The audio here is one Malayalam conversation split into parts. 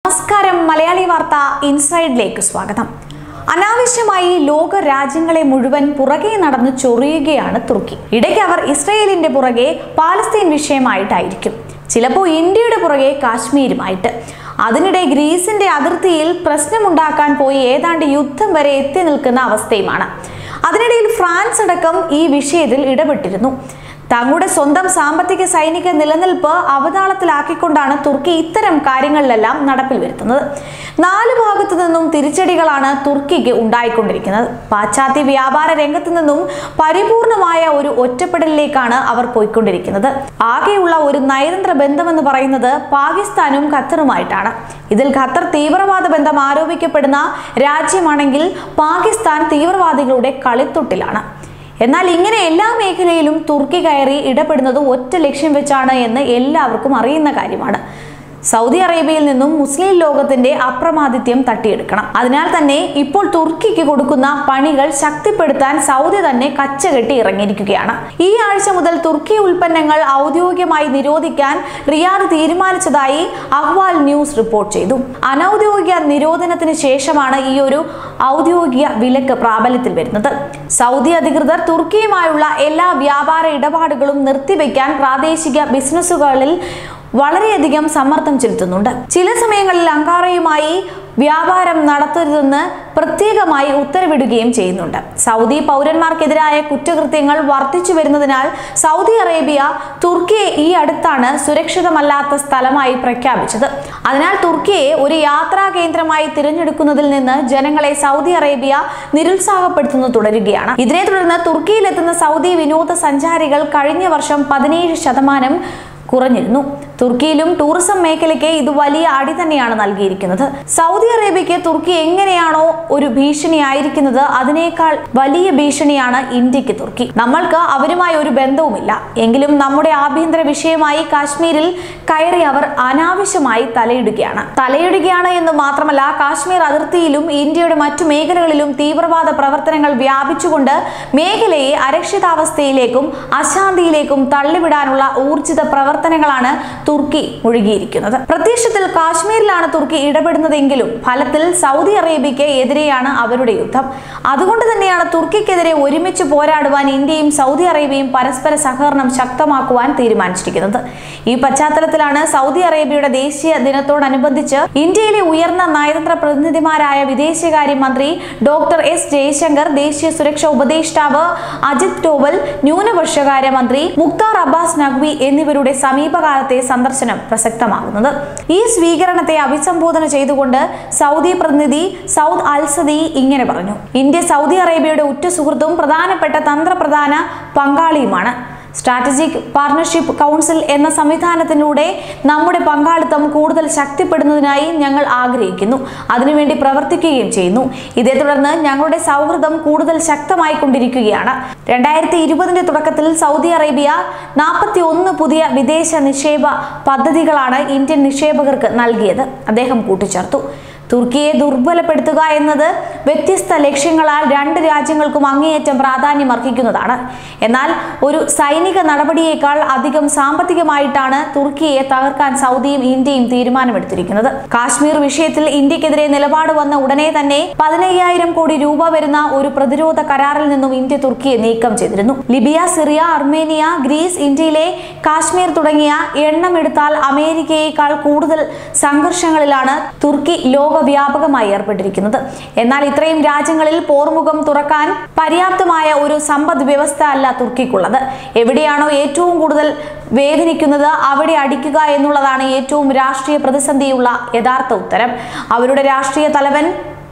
നമസ്കാരം മലയാളി വാർത്ത ഇൻസൈഡിലേക്ക് സ്വാഗതം അനാവശ്യമായി ലോക രാജ്യങ്ങളെ മുഴുവൻ പുറകെ നടന്ന് ചൊറിയുകയാണ് തുർക്കി ഇടയ്ക്ക് അവർ ഇസ്രയേലിന്റെ പുറകെ പാലസ്തീൻ വിഷയമായിട്ടായിരിക്കും ചിലപ്പോൾ ഇന്ത്യയുടെ പുറകെ കാശ്മീരുമായിട്ട് അതിനിടെ ഗ്രീസിന്റെ അതിർത്തിയിൽ പ്രശ്നമുണ്ടാക്കാൻ പോയി ഏതാണ്ട് യുദ്ധം വരെ എത്തി നിൽക്കുന്ന അവസ്ഥയുമാണ് അതിനിടയിൽ ഫ്രാൻസ് അടക്കം ഈ വിഷയത്തിൽ ഇടപെട്ടിരുന്നു തങ്ങളുടെ സ്വന്തം സാമ്പത്തിക സൈനിക നിലനിൽപ്പ് അവതാളത്തിലാക്കിക്കൊണ്ടാണ് തുർക്കി ഇത്തരം കാര്യങ്ങളിലെല്ലാം നടപ്പിൽ വരുത്തുന്നത് നാല് ഭാഗത്തു നിന്നും തിരിച്ചടികളാണ് തുർക്കിക്ക് ഉണ്ടായിക്കൊണ്ടിരിക്കുന്നത് പാശ്ചാത്യ വ്യാപാര രംഗത്തു നിന്നും പരിപൂർണമായ ഒരു ഒറ്റപ്പെടലിലേക്കാണ് അവർ പോയിക്കൊണ്ടിരിക്കുന്നത് ആകെയുള്ള ഒരു നയതന്ത്ര ബന്ധമെന്ന് പറയുന്നത് പാകിസ്ഥാനും ഖത്തറുമായിട്ടാണ് ഇതിൽ ഖത്തർ തീവ്രവാദ ബന്ധം ആരോപിക്കപ്പെടുന്ന രാജ്യമാണെങ്കിൽ പാകിസ്ഥാൻ തീവ്രവാദികളുടെ കളിത്തൊട്ടിലാണ് എന്നാൽ ഇങ്ങനെ എല്ലാ മേഖലയിലും തുർക്കി കയറി ഇടപെടുന്നത് ഒറ്റ ലക്ഷ്യം വെച്ചാണ് എന്ന് എല്ലാവർക്കും അറിയുന്ന കാര്യമാണ് സൗദി അറേബ്യയിൽ നിന്നും മുസ്ലിം ലോകത്തിന്റെ അപ്രമാദിത്യം തട്ടിയെടുക്കണം അതിനാൽ തന്നെ ഇപ്പോൾ തുർക്കിക്ക് കൊടുക്കുന്ന പണികൾ ശക്തിപ്പെടുത്താൻ സൗദി തന്നെ കച്ചകെട്ടി ഇറങ്ങിയിരിക്കുകയാണ് ഈ ആഴ്ച മുതൽ തുർക്കി ഉൽപ്പന്നങ്ങൾ ഔദ്യോഗികമായി നിരോധിക്കാൻ റിയാദ് തീരുമാനിച്ചതായി അഹ്വാൽ ന്യൂസ് റിപ്പോർട്ട് ചെയ്തു അനൌദ്യോഗിക നിരോധനത്തിന് ശേഷമാണ് ഈ ഒരു ഔദ്യോഗിക വിലക്ക് പ്രാബല്യത്തിൽ വരുന്നത് സൗദി അധികൃതർ തുർക്കിയുമായുള്ള എല്ലാ വ്യാപാര ഇടപാടുകളും നിർത്തിവെക്കാൻ പ്രാദേശിക ബിസിനസ്സുകളിൽ വളരെയധികം സമ്മർദ്ദം ചെലുത്തുന്നുണ്ട് ചില സമയങ്ങളിൽ അങ്കാറയുമായി വ്യാപാരം നടത്തരുതെന്ന് പ്രത്യേകമായി ഉത്തരവിടുകയും ചെയ്യുന്നുണ്ട് സൗദി പൗരന്മാർക്കെതിരായ കുറ്റകൃത്യങ്ങൾ വർദ്ധിച്ചു വരുന്നതിനാൽ സൗദി അറേബ്യ തുർക്കിയെ ഈ അടുത്താണ് സുരക്ഷിതമല്ലാത്ത സ്ഥലമായി പ്രഖ്യാപിച്ചത് അതിനാൽ തുർക്കിയെ ഒരു യാത്രാ കേന്ദ്രമായി തിരഞ്ഞെടുക്കുന്നതിൽ നിന്ന് ജനങ്ങളെ സൗദി അറേബ്യ നിരുത്സാഹപ്പെടുത്തുന്നു തുടരുകയാണ് ഇതിനെ തുടർന്ന് തുർക്കിയിലെത്തുന്ന സൗദി വിനോദസഞ്ചാരികൾ കഴിഞ്ഞ വർഷം പതിനേഴ് ശതമാനം കുറഞ്ഞിരുന്നു തുർക്കിയിലും ടൂറിസം മേഖലയ്ക്ക് ഇത് വലിയ അടി തന്നെയാണ് നൽകിയിരിക്കുന്നത് സൗദി അറേബ്യയ്ക്ക് തുർക്കി എങ്ങനെയാണോ ഒരു ഭീഷണിയായിരിക്കുന്നത് അതിനേക്കാൾ വലിയ ഭീഷണിയാണ് ഇന്ത്യക്ക് തുർക്കി നമ്മൾക്ക് അവരുമായി ഒരു ബന്ധവുമില്ല എങ്കിലും നമ്മുടെ ആഭ്യന്തര വിഷയമായി കാശ്മീരിൽ കയറി അവർ അനാവശ്യമായി തലയിടുകയാണ് തലയിടുകയാണ് എന്ന് മാത്രമല്ല കാശ്മീർ അതിർത്തിയിലും ഇന്ത്യയുടെ മറ്റു മേഖലകളിലും തീവ്രവാദ പ്രവർത്തനങ്ങൾ വ്യാപിച്ചുകൊണ്ട് മേഖലയെ അരക്ഷിതാവസ്ഥയിലേക്കും അശാന്തിയിലേക്കും തള്ളിവിടാനുള്ള ഊർജിത പ്രവർത്തനങ്ങളാണ് തുർക്കി മുഴുകിയിരിക്കുന്നത് പ്രത്യക്ഷത്തിൽ കാശ്മീരിലാണ് തുർക്കി ഇടപെടുന്നതെങ്കിലും ഫലത്തിൽ സൗദി അറേബ്യയ്ക്ക് എതിരെയാണ് അവരുടെ യുദ്ധം അതുകൊണ്ട് തന്നെയാണ് തുർക്കിക്കെതിരെ ഒരുമിച്ച് പോരാടുവാൻ ഇന്ത്യയും സൗദി അറേബ്യയും പരസ്പര സഹകരണം ശക്തമാക്കുവാൻ തീരുമാനിച്ചിരിക്കുന്നത് ഈ പശ്ചാത്തലത്തിലാണ് സൗദി അറേബ്യയുടെ ദേശീയ ദിനത്തോടനുബന്ധിച്ച് ഇന്ത്യയിലെ ഉയർന്ന നയതന്ത്ര പ്രതിനിധിമാരായ വിദേശകാര്യ മന്ത്രി ഡോക്ടർ എസ് ജയശങ്കർ ദേശീയ സുരക്ഷാ ഉപദേഷ്ടാവ് അജിത് ഡോവൽ ന്യൂനപക്ഷകാര്യ മന്ത്രി മുക്താർ അബ്ബാസ് നഖ്വി എന്നിവരുടെ സമീപകാലത്തെ സന്ദർശനം പ്രസക്തമാകുന്നത് ഈ സ്വീകരണത്തെ അഭിസംബോധന ചെയ്തുകൊണ്ട് സൗദി പ്രതിനിധി സൗദ് അൽസദി ഇങ്ങനെ പറഞ്ഞു ഇന്ത്യ സൗദി അറേബ്യയുടെ ഉറ്റ സുഹൃത്തും പ്രധാനപ്പെട്ട തന്ത്രപ്രധാന പങ്കാളിയുമാണ് സ്ട്രാറ്റജിക് പാർട്ണർഷിപ്പ് കൗൺസിൽ എന്ന സംവിധാനത്തിലൂടെ നമ്മുടെ പങ്കാളിത്തം കൂടുതൽ ശക്തിപ്പെടുന്നതിനായി ഞങ്ങൾ ആഗ്രഹിക്കുന്നു അതിനുവേണ്ടി പ്രവർത്തിക്കുകയും ചെയ്യുന്നു ഇതേ തുടർന്ന് ഞങ്ങളുടെ സൗഹൃദം കൂടുതൽ ശക്തമായി കൊണ്ടിരിക്കുകയാണ് രണ്ടായിരത്തി ഇരുപതിന്റെ തുടക്കത്തിൽ സൗദി അറേബ്യ നാൽപ്പത്തി ഒന്ന് പുതിയ വിദേശ നിക്ഷേപ പദ്ധതികളാണ് ഇന്ത്യൻ നിക്ഷേപകർക്ക് നൽകിയത് അദ്ദേഹം കൂട്ടിച്ചേർത്തു തുർക്കിയെ ദുർബലപ്പെടുത്തുക എന്നത് വ്യത്യസ്ത ലക്ഷ്യങ്ങളാൽ രണ്ട് രാജ്യങ്ങൾക്കും അങ്ങേയറ്റം പ്രാധാന്യം അർഹിക്കുന്നതാണ് എന്നാൽ ഒരു സൈനിക നടപടിയേക്കാൾ അധികം സാമ്പത്തികമായിട്ടാണ് തുർക്കിയെ തകർക്കാൻ സൗദിയും ഇന്ത്യയും തീരുമാനമെടുത്തിരിക്കുന്നത് കാശ്മീർ വിഷയത്തിൽ ഇന്ത്യക്കെതിരെ നിലപാട് വന്ന ഉടനെ തന്നെ പതിനയ്യായിരം കോടി രൂപ വരുന്ന ഒരു പ്രതിരോധ കരാറിൽ നിന്നും ഇന്ത്യ തുർക്കിയെ നീക്കം ചെയ്തിരുന്നു ലിബിയ സിറിയ അർമേനിയ ഗ്രീസ് ഇന്ത്യയിലെ കാശ്മീർ തുടങ്ങിയ എണ്ണമെടുത്താൽ അമേരിക്കയേക്കാൾ കൂടുതൽ സംഘർഷങ്ങളിലാണ് തുർക്കി ലോകവ്യാപകമായി ഏർപ്പെട്ടിരിക്കുന്നത് എന്നാൽ ഇത്രയും രാജ്യങ്ങളിൽ പോർമുഖം തുറക്കാൻ പര്യാപ്തമായ ഒരു സമ്പദ് വ്യവസ്ഥ അല്ല തുർക്കിക്കുള്ളത് എവിടെയാണോ ഏറ്റവും കൂടുതൽ വേദനിക്കുന്നത് അവിടെ അടിക്കുക എന്നുള്ളതാണ് ഏറ്റവും രാഷ്ട്രീയ പ്രതിസന്ധിയുള്ള യഥാർത്ഥ ഉത്തരം അവരുടെ രാഷ്ട്രീയ തലവൻ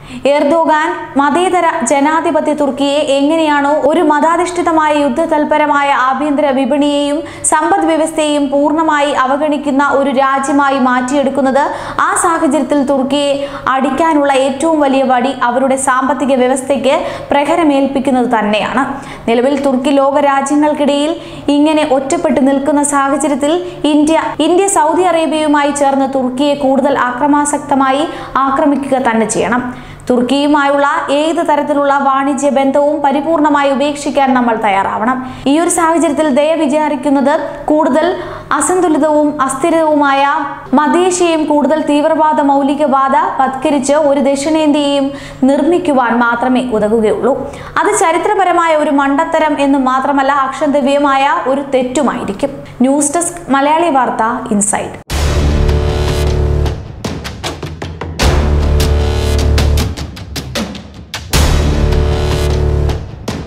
എർദോഗാൻ മതേതര ജനാധിപത്യ തുർക്കിയെ എങ്ങനെയാണോ ഒരു മതാധിഷ്ഠിതമായ യുദ്ധതൽപരമായ ആഭ്യന്തര വിപണിയെയും സമ്പദ് വ്യവസ്ഥയെയും പൂർണ്ണമായി അവഗണിക്കുന്ന ഒരു രാജ്യമായി മാറ്റിയെടുക്കുന്നത് ആ സാഹചര്യത്തിൽ തുർക്കിയെ അടിക്കാനുള്ള ഏറ്റവും വലിയ വടി അവരുടെ സാമ്പത്തിക വ്യവസ്ഥയ്ക്ക് പ്രഹരമേൽപ്പിക്കുന്നത് തന്നെയാണ് നിലവിൽ തുർക്കി ലോക രാജ്യങ്ങൾക്കിടയിൽ ഇങ്ങനെ ഒറ്റപ്പെട്ടു നിൽക്കുന്ന സാഹചര്യത്തിൽ ഇന്ത്യ ഇന്ത്യ സൗദി അറേബ്യയുമായി ചേർന്ന് തുർക്കിയെ കൂടുതൽ ആക്രമാസക്തമായി ആക്രമിക്കുക തന്നെ ചെയ്യണം തുർക്കിയുമായുള്ള ഏത് തരത്തിലുള്ള വാണിജ്യ ബന്ധവും പരിപൂർണമായി ഉപേക്ഷിക്കാൻ നമ്മൾ തയ്യാറാവണം ഈ ഒരു സാഹചര്യത്തിൽ ദയ വിചാരിക്കുന്നത് കൂടുതൽ അസന്തുലിതവും അസ്ഥിരവുമായ മധ്യേഷ്യയും കൂടുതൽ തീവ്രവാദ മൗലികവാദ വത്കരിച്ച് ഒരു ദക്ഷിണേന്ത്യയും നിർമ്മിക്കുവാൻ മാത്രമേ ഉതകുകയുള്ളൂ അത് ചരിത്രപരമായ ഒരു മണ്ടത്തരം എന്ന് മാത്രമല്ല അക്ഷന്തവ്യമായ ഒരു തെറ്റുമായിരിക്കും ന്യൂസ് ഡെസ്ക് മലയാളി വാർത്ത ഇൻസൈഡ്